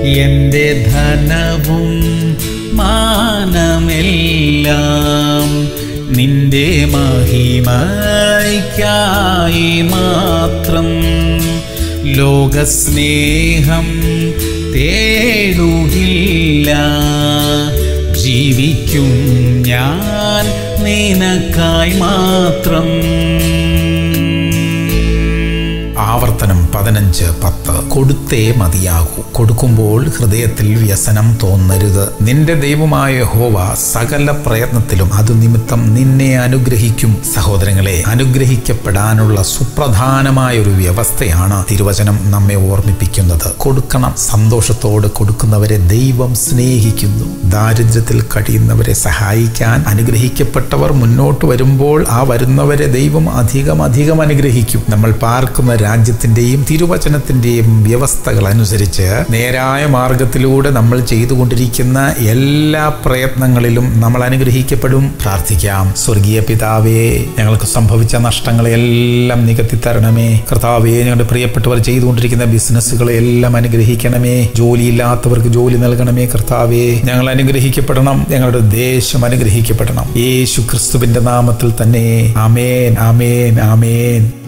എൻ്റെ ധനവും മാനമെല്ലാം നിന്റെ മഹിമയ്ക്കായി മാത്രം ലോകസ്നേഹം തേടുകില്ല ജീവിക്കും ഞാൻ നിനക്കായി മാത്രം ആവർത്തനം പതിനഞ്ച് പത്ത് കൊടുത്തേ മതിയാകൂ കൊടുക്കുമ്പോൾ ഹൃദയത്തിൽ വ്യസനം തോന്നരുത് നിന്റെ ദൈവമായ ഹോവ സകല പ്രയത്നത്തിലും അതു നിമിത്തം നിന്നെ അനുഗ്രഹിക്കും സഹോദരങ്ങളെ അനുഗ്രഹിക്കപ്പെടാനുള്ള സുപ്രധാനമായ ഒരു വ്യവസ്ഥയാണ് തിരുവചനം നമ്മെ ഓർമ്മിപ്പിക്കുന്നത് കൊടുക്കണം സന്തോഷത്തോടെ കൊടുക്കുന്നവരെ ദൈവം സ്നേഹിക്കുന്നു ദാരിദ്ര്യത്തിൽ കഴിയുന്നവരെ സഹായിക്കാൻ അനുഗ്രഹിക്കപ്പെട്ടവർ മുന്നോട്ട് വരുമ്പോൾ ആ വരുന്നവരെ ദൈവം അധികം അധികം അനുഗ്രഹിക്കും നമ്മൾ പാർക്കുന്ന രാജ്യത്തിന്റെയും തിരുവചനത്തിന്റെയും വ്യവസ്ഥകൾ അനുസരിച്ച് നേരായ മാർഗത്തിലൂടെ നമ്മൾ ചെയ്തുകൊണ്ടിരിക്കുന്ന എല്ലാ പ്രയത്നങ്ങളിലും നമ്മൾ അനുഗ്രഹിക്കപ്പെടും പ്രാർത്ഥിക്കാം സ്വർഗീയ പിതാവേ ഞങ്ങൾക്ക് സംഭവിച്ച നഷ്ടങ്ങളെല്ലാം നികത്തി തരണമേ കർത്താവേ ഞങ്ങളുടെ പ്രിയപ്പെട്ടവർ ചെയ്തുകൊണ്ടിരിക്കുന്ന ബിസിനസ്സുകളെ എല്ലാം അനുഗ്രഹിക്കണമേ ജോലിയില്ലാത്തവർക്ക് ജോലി നൽകണമേ കർത്താവേ ഞങ്ങൾ അനുഗ്രഹിക്കപ്പെടണം ഞങ്ങളുടെ ദേശം അനുഗ്രഹിക്കപ്പെടണം യേശു ക്രിസ്തുവിന്റെ നാമത്തിൽ തന്നെ ആമേൻ ആമേൻ ആമേൻ